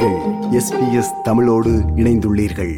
நீங்கள் எஸ்பிஎஸ் தமிழோடு இணைந்துள்ளீர்கள்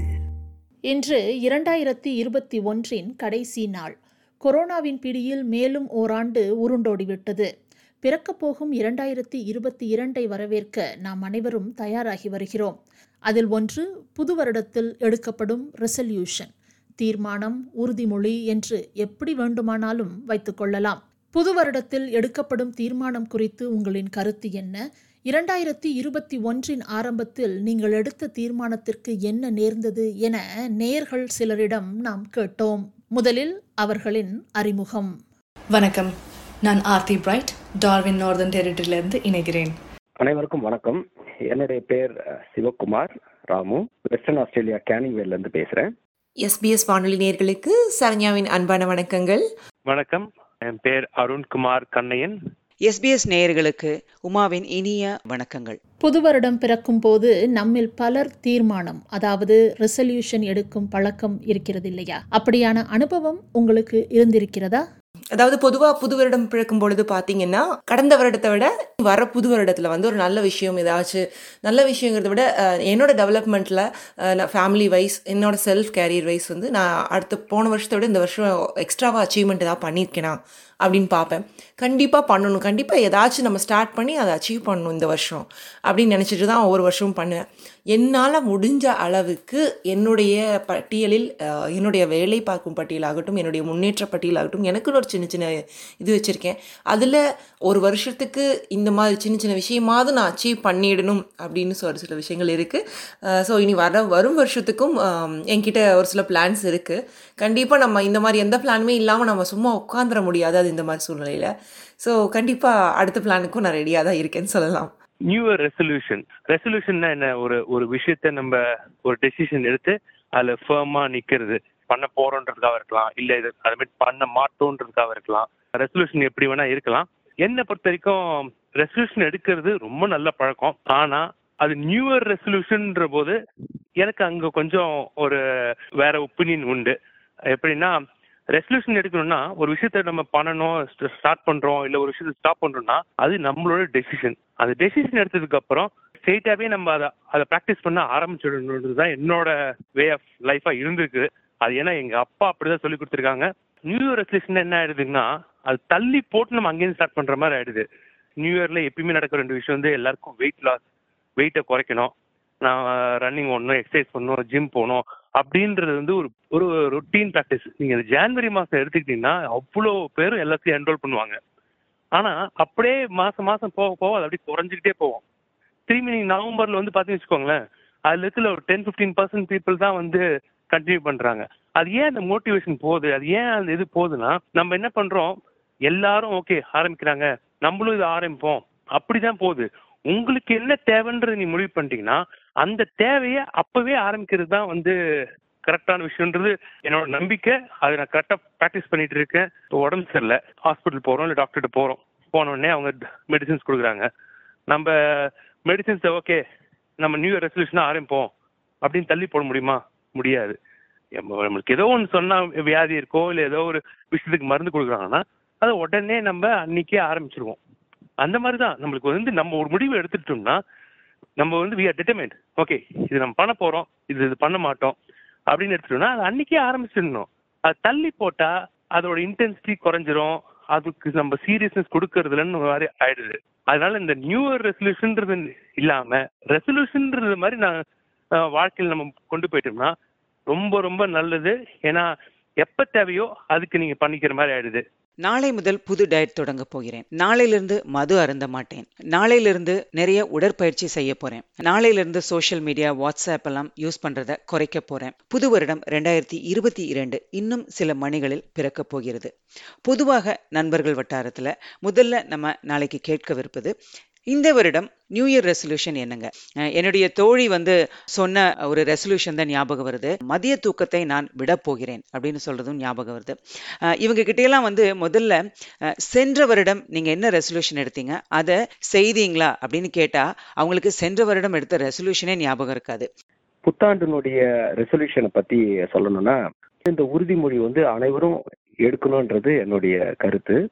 இன்று இரண்டாயிரத்தி இருபத்தி ஒன்றின் கடைசி நாள் கொரோனாவின் பிடியில் மேலும் ஓராண்டு உருண்டோடிவிட்டது பிறக்கப் போகும் இரண்டாயிரத்தி இருபத்தி இரண்டை வரவேற்க நாம் அனைவரும் தயாராகி வருகிறோம் அதில் ஒன்று புது வருடத்தில் எடுக்கப்படும் ரெசல்யூஷன் தீர்மானம் உறுதிமொழி என்று எப்படி வேண்டுமானாலும் வைத்துக்கொள்ளலாம் புது வருடத்தில் எடுக்கப்படும் தீர்மானம் குறித்து உங்களின் கருத்து என்ன இரண்டாயிரத்தி இருபத்தி ஒன்றின் ஆரம்பத்தில் நீங்கள் எடுத்த தீர்மானத்திற்கு என்ன நேர்ந்தது என நேயர்கள் சிலரிடம் நாம் கேட்டோம் முதலில் அவர்களின் அறிமுகம் வணக்கம் நான் ஆர்த்தி பிரைட் டார்வின் நார்தன் டெரிட்டரியிலிருந்து இணைகிறேன் அனைவருக்கும் வணக்கம் என்னுடைய பேர் ah, Sivakumar Ramu Western Australia கேனிங்வேல்ல இருந்து பேசுறேன் எஸ்பிஎஸ் வானொலி நேயர்களுக்கு சரண்யாவின் அன்பான வணக்கங்கள் வணக்கம் என் பேர் அருண்குமார் கண்ணையன் எஸ்பிஎஸ் நேயர்களுக்கு உமாவின் இனிய வணக்கங்கள் புது வருடம் பிறக்கும் போது நம்மில் பலர் தீர்மானம் அதாவது ரெசல்யூஷன் எடுக்கும் பழக்கம் இருக்கிறது இல்லையா அப்படியான அனுபவம் உங்களுக்கு இருந்திருக்கிறதா அதாவது பொதுவா புது வருடம் பிறக்கும் பொழுது பாத்தீங்கன்னா கடந்த வருடத்தை விட வர புது வருடத்துல வந்து ஒரு நல்ல விஷயம் ஏதாச்சும் நல்ல விஷயங்கிறத விட அஹ், என்னோட டெவலப்மெண்ட்ல நான் ஃபேமிலி வைஸ் என்னோட செல்ஃப் கேரியர் வைஸ் வந்து நான் அடுத்த போன வருஷத்தை விட இந்த வருஷம் எக்ஸ்ட்ராவா அச்சீவ்மெண்ட் ஏதாவது பண்ணியிருக்கேனா அப்படின்னு பார்ப்பேன் கண்டிப்பாக பண்ணணும் கண்டிப்பாக ஏதாச்சும் நம்ம ஸ்டார்ட் பண்ணி அதை அச்சீவ் பண்ணணும் இந்த வருஷம் அப்படின்னு நினச்சிட்டு தான் ஒவ்வொரு வருஷமும் பண்ணுவேன் என்னால் முடிஞ்ச அளவுக்கு என்னுடைய பட்டியலில் அஹ், என்னுடைய வேலை பார்க்கும் பட்டியலாகட்டும் என்னுடைய முன்னேற்ற பட்டியலாகட்டும் எனக்குன்னு ஒரு சின்ன சின்ன இது வச்சுருக்கேன் அதில் ஒரு வருஷத்துக்கு இந்த மாதிரி சின்ன சின்ன விஷயமாவது நான் அச்சீவ் பண்ணிடணும் அப்படின்னு ஒரு சில விஷயங்கள் இருக்குது ஸோ இனி வர வரும் வருஷத்துக்கும் அஹ், என்கிட்ட ஒரு சில பிளான்ஸ் இருக்குது கண்டிப்பாக நம்ம இந்த மாதிரி எந்த பிளானுமே இல்லாமல் நம்ம சும்மா உட்காந்துட முடியாது அது இந்த மாதிரி சூழ்நிலையில் ஸோ கண்டிப்பாக அடுத்த பிளானுக்கும் நான் ரெடியாக தான் இருக்கேன்னு சொல்லலாம் நியூ இயர் ரெசல்யூஷன் ரெசல்யூஷன்னா என்ன ஒரு ஒரு விஷயத்த நம்ம ஒரு டெசிஷன் எடுத்து அதுல ஃபேமா நிக்கிறது பண்ண போறோன்றதுக்காக இருக்கலாம் இல்ல இது அது மாதிரி பண்ண மாட்டோன்றதுக்காக இருக்கலாம் ரெசல்யூஷன் எப்படி வேணா இருக்கலாம் என்னை பொறுத்த வரைக்கும் ரெசல்யூஷன் எடுக்கிறது ரொம்ப நல்ல பழக்கம் ஆனா அது நியூ இயர் ரெசல்யூஷன்ன்ற போது எனக்கு அங்க கொஞ்சம் ஒரு வேற ஒப்பீனியன் உண்டு எப்படின்னா ரெசல்யூஷன் எடுக்கணும்னா ஒரு விஷயத்த நம்ம பண்ணணும் ஸ்டார்ட் பண்றோம் இல்ல ஒரு விஷயத்த ஸ்டாப் பண்றோம்னா அது நம்மளோட டெசிஷன் அந்த டெசிஷன் எடுத்ததுக்கு அப்புறம் ஸ்ட்ரெயிட்டாவே நம்ம அதை அதை ப்ராக்டிஸ் பண்ண ஆரம்பிச்சிடணுன்றது தான் என்னோட வே ஆஃப் லைஃபா இருந்திருக்கு அது ஏன்னா எங்க அப்பா அப்படிதான் சொல்லி கொடுத்துருக்காங்க நியூ இயர் ரெசல்யூஷன் என்ன ஆயிடுதுன்னா அது தள்ளி போட்டு நம்ம அங்கேயும் ஸ்டார்ட் பண்ற மாதிரி ஆயிடுது நியூ இயர்ல எப்பயுமே நடக்கிற ரெண்டு விஷயம் வந்து எல்லாருக்கும் வெயிட் லாஸ் வெயிட்டை குறைக்கணும் நான் ரன்னிங் பண்ணணும் எக்ஸசைஸ் பண்ணணும் ஜிம் போகணும் அப்படின்றது வந்து ஒரு ஒரு ரொட்டீன் ப்ராக்டிஸ் நீங்க இந்த ஜான்வரி மாசம் எடுத்துக்கிட்டீங்கன்னா அவ்வளோ பேரும் எல்லாத்தையும் என்ரோல் பண்ணுவாங்க ஆனா அப்படியே மாசம் மாசம் போக போக அது அப்படியே குறைஞ்சிக்கிட்டே போகும் திரும்பி நீங்க நவம்பர்ல வந்து பாத்தீங்கன்னு வச்சுக்கோங்களேன் அதுல இருக்கிற ஒரு டென் ஃபிஃப்டீன் பர்சன்ட் பீப்புள் தான் வந்து கண்டினியூ பண்றாங்க அது ஏன் அந்த மோட்டிவேஷன் போகுது அது ஏன் அந்த இது போகுதுன்னா நம்ம என்ன பண்றோம் எல்லாரும் ஓகே ஆரம்பிக்கிறாங்க நம்மளும் இது ஆரம்பிப்போம் அப்படிதான் போகுது உங்களுக்கு என்ன தேவைன்றது நீ முடிவு பண்ணிட்டீங்கன்னா அந்த தேவையை அப்பவே ஆரம்பிக்கிறது தான் வந்து கரெக்டான விஷயம்ன்றது என்னோட நம்பிக்கை அதை நான் கரெக்டாக ப்ராக்டிஸ் பண்ணிட்டு இருக்கேன் இப்போ உடம்பு சரியில்லை ஹாஸ்பிட்டல் போகிறோம் இல்லை டாக்டர்கிட்ட போகிறோம் போன உடனே அவங்க மெடிசின்ஸ் கொடுக்குறாங்க நம்ம மெடிசின்ஸை ஓகே நம்ம நியூ இயர் ரெசல்யூஷனாக ஆரம்பிப்போம் அப்படின்னு தள்ளி போட முடியுமா முடியாது நம்ம- நம்மளுக்கு ஏதோ ஒன்று சொன்னால் வியாதி இருக்கோ இல்லை ஏதோ ஒரு விஷயத்துக்கு மருந்து கொடுக்குறாங்கன்னா அதை உடனே நம்ம அன்னைக்கே ஆரம்பிச்சிருவோம் அந்த மாதிரி தான் நம்மளுக்கு வந்து நம்ம ஒரு முடிவு எடுத்துட்டோம்னா நம்ம வந்து வி ஆர் டிட்டர்மைண்ட் ஓகே இது நம்ம பண்ண போறோம் இது இது பண்ண மாட்டோம் அப்படின்னு எடுத்துட்டோம்னா அது அன்னைக்கே ஆரம்பிச்சிடணும் அது தள்ளி போட்டா அதோட இன்டென்சிட்டி குறைஞ்சிரும் அதுக்கு நம்ம சீரியஸ்னஸ் கொடுக்கறதுலன்னு மாதிரி ஆயிடுது அதனால இந்த நியூ இயர் ரெசல்யூஷன்ன்றது இல்லாம ரெசல்யூஷன்ன்றது மாதிரி நான் அஹ், வாழ்க்கையில் நம்ம கொண்டு போயிட்டோம்னா ரொம்ப ரொம்ப நல்லது ஏன்னா எப்ப தேவையோ அதுக்கு நீங்க பண்ணிக்கிற மாதிரி ஆயிடுது நாளை முதல் புது டயட் தொடங்க போகிறேன் நாளையிலிருந்து மது அருந்த மாட்டேன் நாளையிலிருந்து நிறைய உடற்பயிற்சி செய்ய போறேன் நாளையிலிருந்து சோஷியல் மீடியா வாட்ஸ்அப் எல்லாம் யூஸ் பண்றத குறைக்க போறேன் புது வருடம் ரெண்டாயிரத்தி இருபத்தி இரண்டு இன்னும் சில மணிகளில் பிறக்க போகிறது பொதுவாக நண்பர்கள் வட்டாரத்துல முதல்ல நம்ம நாளைக்கு கேட்கவிருப்பது இந்த வருடம் நியூ இயர் ரெசல்யூஷன் என்னங்க அஹ் என்னுடைய தோழி வந்து சொன்ன ஒரு ரெசல்யூஷன் தான் ஞாபகம் வருது மதிய தூக்கத்தை நான் விட போகிறேன் அப்படின்னு சொல்றதும் ஞாபகம் வருது அஹ் இவங்க கிட்டயெல்லாம் வந்து முதல்ல அஹ் சென்ற வருடம் நீங்க என்ன ரெசல்யூஷன் எடுத்தீங்க அதை செய்தீங்களா அப்படின்னு கேட்டா அவங்களுக்கு சென்ற வருடம் எடுத்த ரெசல்யூஷனே ஞாபகம் இருக்காது புத்தாண்டினுடைய ரெசல்யூஷனை பத்தி சொல்லணும்னா இந்த உறுதிமொழி வந்து அனைவரும் எடுக்கணுன்றது என்னுடைய கருத்து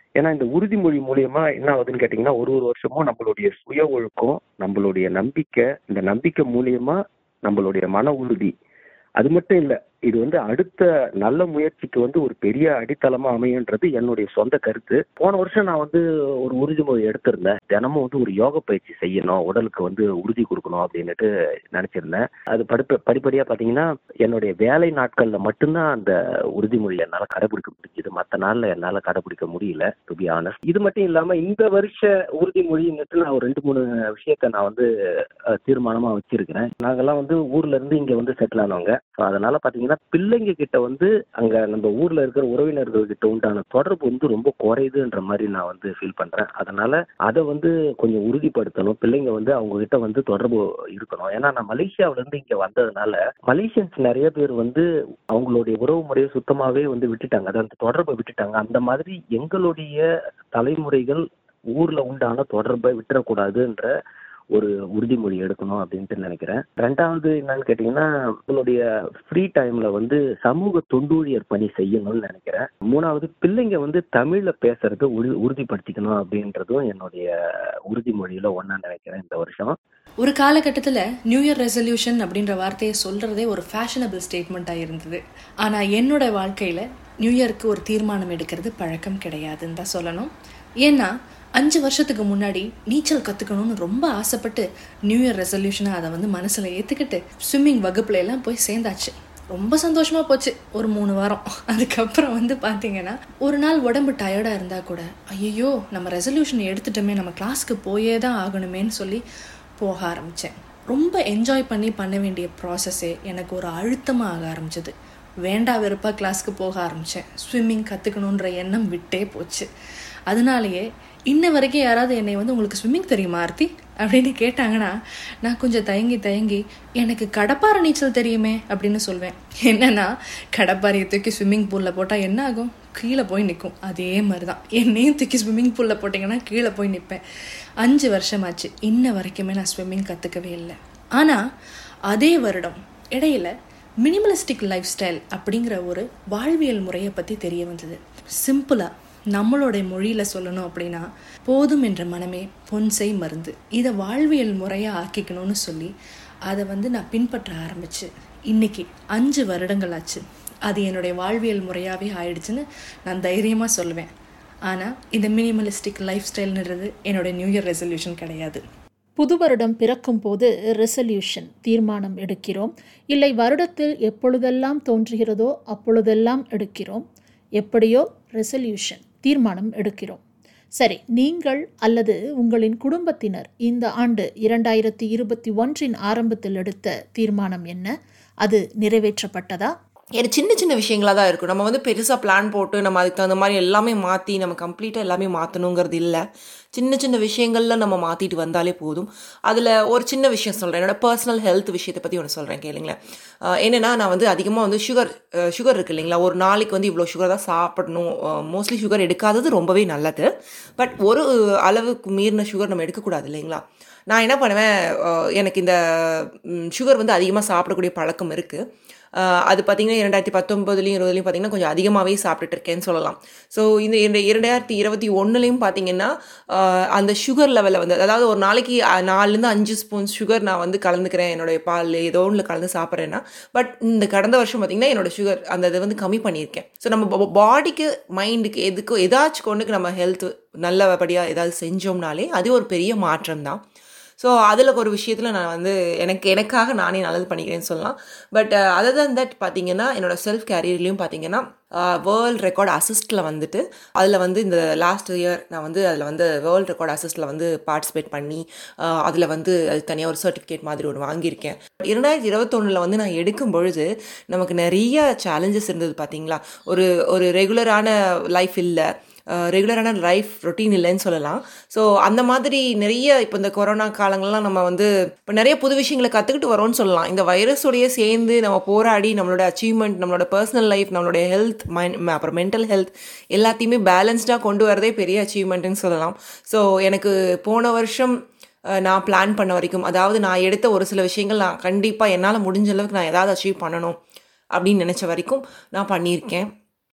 ஏன்னா இந்த உறுதிமொழி மூலியமா என்ன ஆகுதுன்னு கேட்டீங்கன்னா ஒரு ஒரு வருஷமும் நம்மளுடைய சுய ஒழுக்கம் நம்மளுடைய நம்பிக்கை இந்த நம்பிக்கை மூலியமா நம்மளுடைய மன உறுதி அது மட்டும் இல்ல இது வந்து அடுத்த நல்ல முயற்சிக்கு வந்து ஒரு பெரிய அடித்தளமா அமையுன்றது என்னுடைய சொந்த கருத்து போன வருஷம் நான் வந்து ஒரு உறுதிமொழி எடுத்திருந்தேன் தினமும் வந்து ஒரு யோக பயிற்சி செய்யணும் உடலுக்கு வந்து உறுதி கொடுக்கணும் அப்படின்னுட்டு நினைச்சிருந்தேன் அது படிப்ப படிப்படியா பாத்தீங்கன்னா என்னுடைய வேலை நாட்கள்ல மட்டும்தான் அந்த உறுதிமொழி என்னால கடைபிடிக்க முடிஞ்சது மற்ற நாள்ல என்னால கடைபிடிக்க முடியல டு பி ஆனஸ்ட் இது மட்டும் இல்லாம இந்த வருஷ உறுதிமொழின்னுட்டு நான் ஒரு ரெண்டு மூணு விஷயத்த நான் வந்து அஹ், தீர்மானமா வச்சிருக்கிறேன் நாங்கெல்லாம் வந்து ஊர்ல இருந்து இங்க வந்து செட்டில் ஆனவங்க ஸோ அதனால பாத்தீங்கன்னா பிள்ளைங்க கிட்ட வந்து அங்க நம்ம ஊர்ல இருக்கிற உறவினர்கள் கிட்ட உண்டான தொடர்பு வந்து ரொம்ப குறையுதுன்ற மாதிரி நான் வந்து ஃபீல் பண்றேன் அதனால அதை வந்து கொஞ்சம் உறுதிப்படுத்தணும் பிள்ளைங்க வந்து அவங்க கிட்ட வந்து தொடர்பு இருக்கணும் ஏன்னா நான் மலேசியாவில இருந்து இங்க வந்ததுனால மலேசியன்ஸ் நிறைய பேர் வந்து அவங்களுடைய உறவு முறையை சுத்தமாவே வந்து விட்டுட்டாங்க அதை அந்த தொடர்பை விட்டுட்டாங்க அந்த மாதிரி எங்களுடைய தலைமுறைகள் ஊர்ல உண்டான தொடர்பை விட்டுறக்கூடாதுன்ற ஒரு உறுதிமொழி எடுக்கணும் அப்படின்ட்டு நினைக்கிறேன் ரெண்டாவது என்னன்னு கேட்டீங்கன்னா உங்களுடைய ஃப்ரீ டைம்ல வந்து சமூக தொண்டூழியர் பணி செய்யணும்னு நினைக்கிறேன் மூணாவது பிள்ளைங்க வந்து தமிழ்ல பேசுறத உறு உறுதிப்படுத்திக்கணும் அப்படின்றதும் என்னுடைய உறுதிமொழியில ஒண்ணா நினைக்கிறேன் இந்த வருஷம் ஒரு காலகட்டத்தில் நியூ இயர் ரெசல்யூஷன் அப்படின்ற வார்த்தையை சொல்கிறதே ஒரு ஃபேஷனபிள் ஸ்டேட்மெண்ட்டாக இருந்தது ஆனால் என்னோட வாழ்க்கையில் நியூ இயருக்கு ஒரு தீர்மானம் எடுக்கிறது பழக்கம் கிடையாதுன்னு தான் சொல்லணும் ஏன்னா அஞ்சு வருஷத்துக்கு முன்னாடி நீச்சல் கற்றுக்கணும்னு ரொம்ப ஆசைப்பட்டு நியூ இயர் ரெசல்யூஷனை அதை வந்து மனசில் ஏற்றுக்கிட்டு ஸ்விம்மிங் வகுப்புல எல்லாம் போய் சேர்ந்தாச்சு ரொம்ப சந்தோஷமா போச்சு ஒரு மூணு வாரம் அதுக்கப்புறம் வந்து பார்த்தீங்கன்னா ஒரு நாள் உடம்பு டயர்டாக இருந்தால் கூட ஐயோ நம்ம ரெசல்யூஷன் எடுத்துட்டோமே நம்ம கிளாஸ்க்கு போயே தான் ஆகணுமேன்னு சொல்லி போக ஆரம்பித்தேன் ரொம்ப என்ஜாய் பண்ணி பண்ண வேண்டிய ப்ராசஸே எனக்கு ஒரு அழுத்தமாக ஆக ஆரம்பிச்சது வேண்டா வெறுப்பாக கிளாஸ்க்கு போக ஆரம்பித்தேன் ஸ்விம்மிங் கற்றுக்கணுன்ற எண்ணம் விட்டே போச்சு அதனாலேயே இன்ன வரைக்கும் யாராவது என்னை வந்து உங்களுக்கு ஸ்விம்மிங் தெரியுமா ஆர்த்தி அப்படின்னு கேட்டாங்கன்னா நான் கொஞ்சம் தயங்கி தயங்கி எனக்கு கடப்பாறை நீச்சல் தெரியுமே அப்படின்னு சொல்வேன் என்னன்னா கடப்பாறையை தூக்கி ஸ்விம்மிங் பூலில் போட்டால் என்ன ஆகும் கீழே போய் நிற்கும் அதே மாதிரி தான் என்னையும் தூக்கி ஸ்விம்மிங் பூலில் போட்டிங்கன்னா கீழே போய் நிற்பேன் அஞ்சு வருஷமாச்சு இன்ன வரைக்குமே நான் ஸ்விம்மிங் கற்றுக்கவே இல்லை ஆனால் அதே வருடம் இடையில மினிமலிஸ்டிக் லைஃப் ஸ்டைல் அப்படிங்கிற ஒரு வாழ்வியல் முறையை பற்றி தெரிய வந்தது சிம்பிளாக நம்மளுடைய மொழியில் சொல்லணும் அப்படின்னா போதும் என்ற மனமே பொன்சை மருந்து இதை வாழ்வியல் முறையாக ஆக்கிக்கணும்னு சொல்லி அதை வந்து நான் பின்பற்ற ஆரம்பிச்சு இன்னைக்கு அஞ்சு வருடங்கள் ஆச்சு அது என்னுடைய வாழ்வியல் முறையாகவே ஆயிடுச்சுன்னு நான் தைரியமாக சொல்லுவேன் ஆனால் இந்த மினிமலிஸ்டிக் லைஃப் ஸ்டைல்ன்றது என்னுடைய நியூ இயர் ரெசல்யூஷன் கிடையாது புது வருடம் பிறக்கும் போது ரெசல்யூஷன் தீர்மானம் எடுக்கிறோம் இல்லை வருடத்தில் எப்பொழுதெல்லாம் தோன்றுகிறதோ அப்பொழுதெல்லாம் எடுக்கிறோம் எப்படியோ ரெசல்யூஷன் தீர்மானம் எடுக்கிறோம் சரி நீங்கள் அல்லது உங்களின் குடும்பத்தினர் இந்த ஆண்டு இரண்டாயிரத்தி இருபத்தி ஒன்றின் ஆரம்பத்தில் எடுத்த தீர்மானம் என்ன அது நிறைவேற்றப்பட்டதா எனக்கு சின்ன சின்ன விஷயங்களாக தான் இருக்கும் நம்ம வந்து பெருசாக பிளான் போட்டு நம்ம அதுக்கு தகுந்த மாதிரி எல்லாமே மாற்றி நம்ம கம்ப்ளீட்டாக எல்லாமே மாற்றணுங்கிறது இல்லை சின்ன சின்ன விஷயங்கள்ல நம்ம மாற்றிட்டு வந்தாலே போதும் அதில் ஒரு சின்ன விஷயம் சொல்கிறேன் என்னோட பர்சனல் ஹெல்த் விஷயத்தை பற்றி ஒன்று சொல்கிறேன் கேளுங்களேன் அஹ் என்னன்னா நான் வந்து அதிகமாக வந்து சுகர் சுகர் இருக்கு இல்லைங்களா ஒரு நாளைக்கு வந்து இவ்வளோ சுகர் தான் சாப்பிடணும் மோஸ்ட்லி சுகர் எடுக்காதது ரொம்பவே நல்லது பட் ஒரு அளவுக்கு மீறின சுகர் நம்ம எடுக்கக்கூடாது இல்லைங்களா நான் என்ன பண்ணுவேன் அஹ் எனக்கு இந்த சுகர் வந்து அதிகமாக சாப்பிடக்கூடிய பழக்கம் இருக்குது ஆஹ் அது பார்த்தீங்கன்னா இரண்டாயிரத்தி பத்தொம்பதுலையும் இருபதுலையும் பார்த்தீங்கன்னா கொஞ்சம் அதிகமாகவே சாப்பிட்டுட்டு இருக்கேன்னு சொல்லலாம் ஸோ இந்த இரண்டு- இரண்டாயிரத்தி இருபத்தி ஒன்றுலையும் பார்த்தீங்கன்னா ஆஹ் அந்த சுகர் லெவலில் வந்து அதாவது ஒரு நாளைக்கு அஹ், நாலுலேருந்து அஞ்சு ஸ்பூன் சுகர் நான் வந்து கலந்துக்கிறேன் என்னுடைய பால் ஏதோ ஒன்றில் கலந்து சாப்பிட்றேன்னா பட் இந்த கடந்த வருஷம் பார்த்தீங்கன்னா என்னோட சுகர் அந்த இதை வந்து கம்மி பண்ணியிருக்கேன் ஸோ நம்ம பாடிக்கு மைண்டுக்கு எதுக்கும் ஏதாச்சும் கொண்டுக்கு நம்ம ஹெல்த் நல்லபடியாக ஏதாவது செஞ்சோம்னாலே அது ஒரு பெரிய மாற்றம் தான் ஸோ அதில் ஒரு விஷயத்தில் நான் வந்து எனக்கு எனக்காக நானே நல்லது பண்ணிக்கிறேன்னு சொல்லலாம் பட் அதர் தன் தட் பார்த்தீங்கன்னா என்னோட செல்ஃப் கேரியர்லேயும் பார்த்தீங்கன்னா வேர்ல்ட் ரெக்கார்ட் அசிஸ்ட்டில் வந்துட்டு அதில் வந்து இந்த லாஸ்ட் இயர் நான் வந்து அதில் வந்து வேர்ல்ட் ரெக்கார்ட் அசிஸ்ட்டில் வந்து பார்ட்டிசிபேட் பண்ணி அதில் வந்து அது தனியாக ஒரு சர்டிஃபிகேட் மாதிரி ஒன்று வாங்கியிருக்கேன் இரண்டாயிரத்தி இருபத்தொன்னில் வந்து நான் எடுக்கும் பொழுது நமக்கு நிறைய சேலஞ்சஸ் இருந்தது பார்த்தீங்களா ஒரு ஒரு ரெகுலரான லைஃப் இல்லை ரெகுலரான லைஃப் ரொட்டீன் இல்லைன்னு சொல்லலாம் ஸோ அந்த மாதிரி நிறைய இப்போ இந்த கொரோனா காலங்கள்லாம் நம்ம வந்து இப்போ நிறைய புது விஷயங்களை கற்றுக்கிட்டு வரோம்னு சொல்லலாம் இந்த வைரஸோடைய சேர்ந்து நம்ம போராடி நம்மளோட அச்சீவ்மெண்ட் நம்மளோட பர்சனல் லைஃப் நம்மளுடைய ஹெல்த் மைண்ட் அப்புறம் மென்டல் ஹெல்த் எல்லாத்தையுமே பேலன்ஸ்டாக கொண்டு வரதே பெரிய அச்சீவ்மெண்ட்டுன்னு சொல்லலாம் ஸோ எனக்கு போன வருஷம் அஹ், நான் பிளான் பண்ண வரைக்கும் அதாவது நான் எடுத்த ஒரு சில விஷயங்கள் நான் கண்டிப்பாக என்னால் முடிஞ்ச அளவுக்கு நான் ஏதாவது அச்சீவ் பண்ணணும் அப்படின்னு நினச்ச வரைக்கும் நான் பண்ணியிருக்கேன்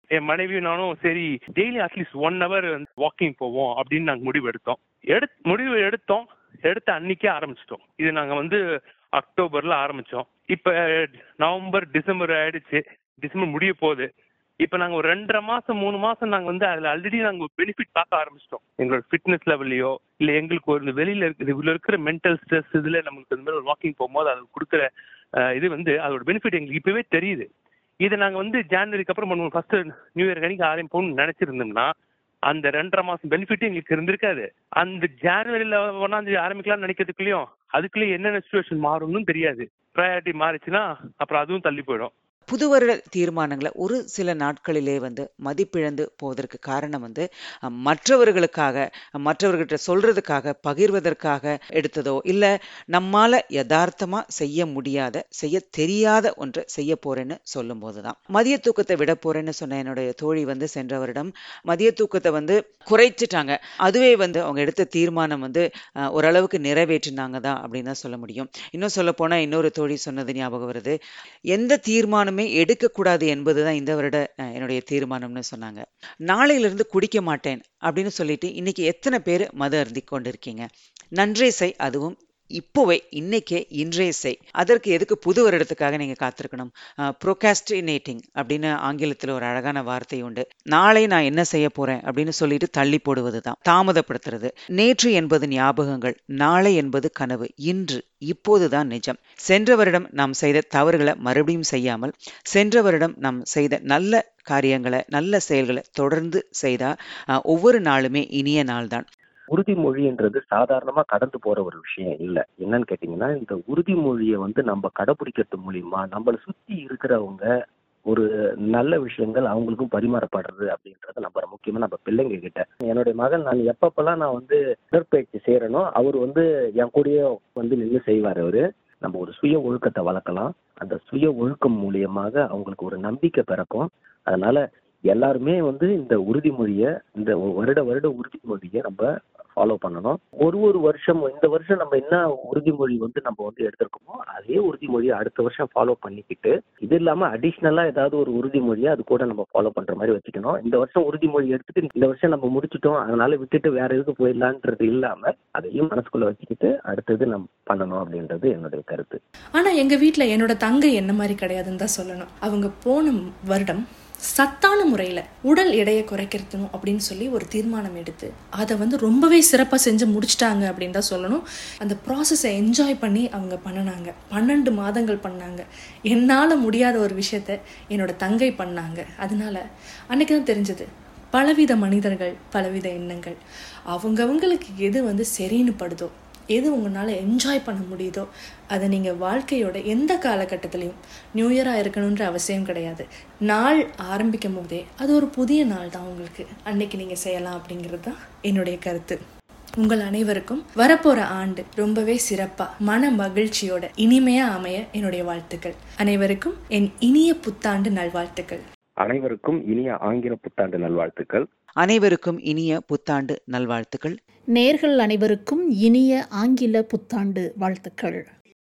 என் மனைவியும் நானும் சரி daily at least one hour walking போவோம் அப்படின்னு நாங்கள் முடிவு எடுத்தோம் எடு முடிவு எடுத்தோம் எடுத்த அன்னைக்கே ஆரம்பிச்சிட்டோம் இது நாங்கள் வந்து அக்டோபர்ல ஆரம்பிச்சோம் இப்போ நவம்பர் டிசம்பர் ஆயிடுச்சு டிசம்பர் முடிய போகுது இப்போ நாங்கள் ஒரு ரெண்டரை மாசம் மூணு மாசம் நாங்கள் வந்து அதில் ஆல்ரெடி நாங்கள் பெனிஃபிட் பார்க்க ஆரம்பிச்சிட்டோம் எங்களோட ஃபிட்னஸ் லெவல்லையோ இல்லை எங்களுக்கு ஒரு இந்த வெளியில இருக்குது இவ்வளோ இருக்கிற மென்டல் ஸ்ட்ரெஸ் இதில் நமக்கு இந்த மாதிரி ஒரு வாக்கிங் போகும்போது அது கொடுக்குற அஹ், இது வந்து அதோட பெனிஃபிட் எங்களுக்கு இப்பவே தெரியுது இதை நாங்கள் வந்து ஜான்வரிக்கு அப்புறம் பண்ணுவோம் ஃபர்ஸ்ட் நியூ இயர் கணிக்கு ஆரம்பிப்போம்னு நினைச்சிருந்தோம்னா அந்த ரெண்டரை மாசம் பெனிஃபிட் எங்களுக்கு இருந்திருக்காது அந்த ஜான்வரியில ஒன்னாம் தேதி ஆரம்பிக்கலாம்னு நினைக்கிறதுக்குள்ளயும் அதுக்குள்ளேயே என்னென்ன சுச்சுவேஷன் மாறும்னு தெரியாது ப்ரையாரிட்டி மாறிச்சுன்னா அப்புறம் அதுவும் தள்ளி போயிடும் புது வருட தீர்மானங்களை ஒரு சில நாட்களிலே வந்து மதிப்பிழந்து போவதற்கு காரணம் வந்து அஹ், மற்றவர்களுக்காக அஹ், மற்றவர்கிட்ட சொல்றதுக்காக பகிர்வதற்காக எடுத்ததோ இல்ல நம்மால யதார்த்தமா செய்ய முடியாத செய்ய தெரியாத ஒன்றை செய்ய போறேன்னு சொல்லும் போதுதான் மதிய தூக்கத்தை விட போறேன்னு சொன்ன என்னுடைய தோழி வந்து சென்ற வருடம் மதிய தூக்கத்தை வந்து குறைச்சிட்டாங்க அதுவே வந்து அவங்க எடுத்த தீர்மானம் வந்து அஹ், ஓரளவுக்கு நிறைவேற்றினாங்க தான் அப்படின்னு தான் சொல்ல முடியும் இன்னும் சொல்ல போனா இன்னொரு தோழி சொன்னது ஞாபகம் வருது எந்த தீர்மானமே எடுக்கக்கூடாது என்பதுதான் இந்த வருட அஹ், என்னுடைய தீர்மானம்னு சொன்னாங்க நாளையிலிருந்து குடிக்க மாட்டேன் அப்படின்னு சொல்லிட்டு இன்னைக்கு எத்தனை பேர் மது அருந்தி கொண்டிருக்கீங்க நன்றே செய் அதுவும் இப்போவே இன்னைக்கே இன்றைய செய் அதற்கு எதுக்கு புது வருடத்துக்காக நீங்க காத்திருக்கணும் ப்ரொகாஸ்டினேட்டிங் அப்படின்னு ஆங்கிலத்தில் ஒரு அழகான வார்த்தை உண்டு நாளை நான் என்ன செய்ய போறேன் அப்படின்னு சொல்லிட்டு தள்ளி போடுவது தான் தாமதப்படுத்துறது நேற்று என்பது ஞாபகங்கள் நாளை என்பது கனவு இன்று இப்போதுதான் நிஜம் சென்ற வருடம் நாம் செய்த தவறுகளை மறுபடியும் செய்யாமல் சென்ற வருடம் நாம் செய்த நல்ல காரியங்களை நல்ல செயல்களை தொடர்ந்து செய்தா அஹ், ஒவ்வொரு நாளுமே இனிய நாள்தான் உறுதிமொழின்றது சாதாரணமா கடந்து போற ஒரு விஷயம் இல்ல என்னன்னு கேட்டீங்கன்னா இந்த உறுதிமொழியை வந்து நம்ம கடைபிடிக்கிறது மூலியமா நம்மளை சுத்தி இருக்கிறவங்க ஒரு நல்ல விஷயங்கள் அவங்களுக்கும் பரிமாறப்படுறது அப்படின்றத நம்ம முக்கியமா நம்ம பிள்ளைங்க கிட்ட என்னுடைய மகன் நான் எப்பப்பெல்லாம் நான் வந்து உடற்பயிற்சி செய்யறேனோ அவர் வந்து என் கூடயே வந்து நின்று செய்வார் அவரு நம்ம ஒரு சுய ஒழுக்கத்தை வளர்க்கலாம் அந்த சுய ஒழுக்கம் மூலியமாக அவங்களுக்கு ஒரு நம்பிக்கை பிறக்கும் அதனால எல்லாருமே வந்து இந்த உறுதிமொழியை இந்த வருட வருட உறுதிமொழியை நம்ம ஃபாலோ பண்ணணும் ஒரு ஒரு வருஷம் இந்த வருஷம் நம்ம என்ன உறுதிமொழி வந்து நம்ம வந்து எடுத்திருக்கோமோ அதே உறுதிமொழியை அடுத்த வருஷம் ஃபாலோ பண்ணிக்கிட்டு இது இல்லாம அடிஷ்னலா ஏதாவது ஒரு உறுதிமொழியை அது கூட நம்ம ஃபாலோ பண்ற மாதிரி வச்சுக்கணும் இந்த வருஷம் உறுதிமொழி எடுத்துட்டு இந்த வருஷம் நம்ம முடிச்சிட்டோம் அதனால விட்டுட்டு வேற எதுக்கு போயிடலான்றது இல்லாம அதையும் மனசுக்குள்ள வச்சுக்கிட்டு அடுத்தது நம்ம பண்ணணும் அப்படின்றது என்னுடைய கருத்து ஆனா எங்க வீட்ல என்னோட தங்கை என்ன மாதிரி கிடையாதுன்னு தான் சொல்லணும் அவங்க போன வருடம் சத்தான முறையில் உடல் எடையை குறைக்கிறதுணும் அப்படின்னு சொல்லி ஒரு தீர்மானம் எடுத்து அதை வந்து ரொம்பவே சிறப்பாக செஞ்சு முடிச்சிட்டாங்க அப்படின்னு தான் சொல்லணும் அந்த ப்ராசஸை என்ஜாய் பண்ணி அவங்க பண்ணினாங்க பன்னெண்டு மாதங்கள் பண்ணாங்க என்னால் முடியாத ஒரு விஷயத்த என்னோட தங்கை பண்ணாங்க அதனால அன்னைக்கு தான் தெரிஞ்சது பலவித மனிதர்கள் பலவித எண்ணங்கள் அவங்கவங்களுக்கு எது வந்து சரின்னு படுதோ எது உங்களால் என்ஜாய் பண்ண முடியுதோ அதை நீங்கள் வாழ்க்கையோட எந்த காலகட்டத்திலையும் நியூ இயராக இருக்கணுன்ற அவசியம் கிடையாது நாள் ஆரம்பிக்கும் போதே அது ஒரு புதிய நாள் தான் உங்களுக்கு அன்னைக்கு நீங்கள் செய்யலாம் அப்படிங்கிறது தான் என்னுடைய கருத்து உங்கள் அனைவருக்கும் வரப்போற ஆண்டு ரொம்பவே சிறப்பா மன மகிழ்ச்சியோட இனிமையா அமைய என்னுடைய வாழ்த்துக்கள் அனைவருக்கும் என் இனிய புத்தாண்டு நல்வாழ்த்துக்கள் அனைவருக்கும் இனிய ஆங்கில புத்தாண்டு நல்வாழ்த்துக்கள் அனைவருக்கும் இனிய புத்தாண்டு நல்வாழ்த்துக்கள் நேர்கள் அனைவருக்கும் இனிய ஆங்கில புத்தாண்டு வாழ்த்துக்கள்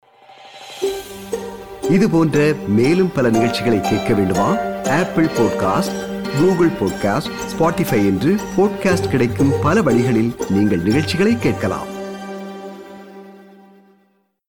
இது போன்ற மேலும் பல நிகழ்ச்சிகளை கேட்க வேண்டுமா Apple podcast Google podcast Spotify என்று பாட்காஸ்ட் கிடைக்கும் பல வழிகளில் நீங்கள் நிகழ்ச்சிகளை கேட்கலாம்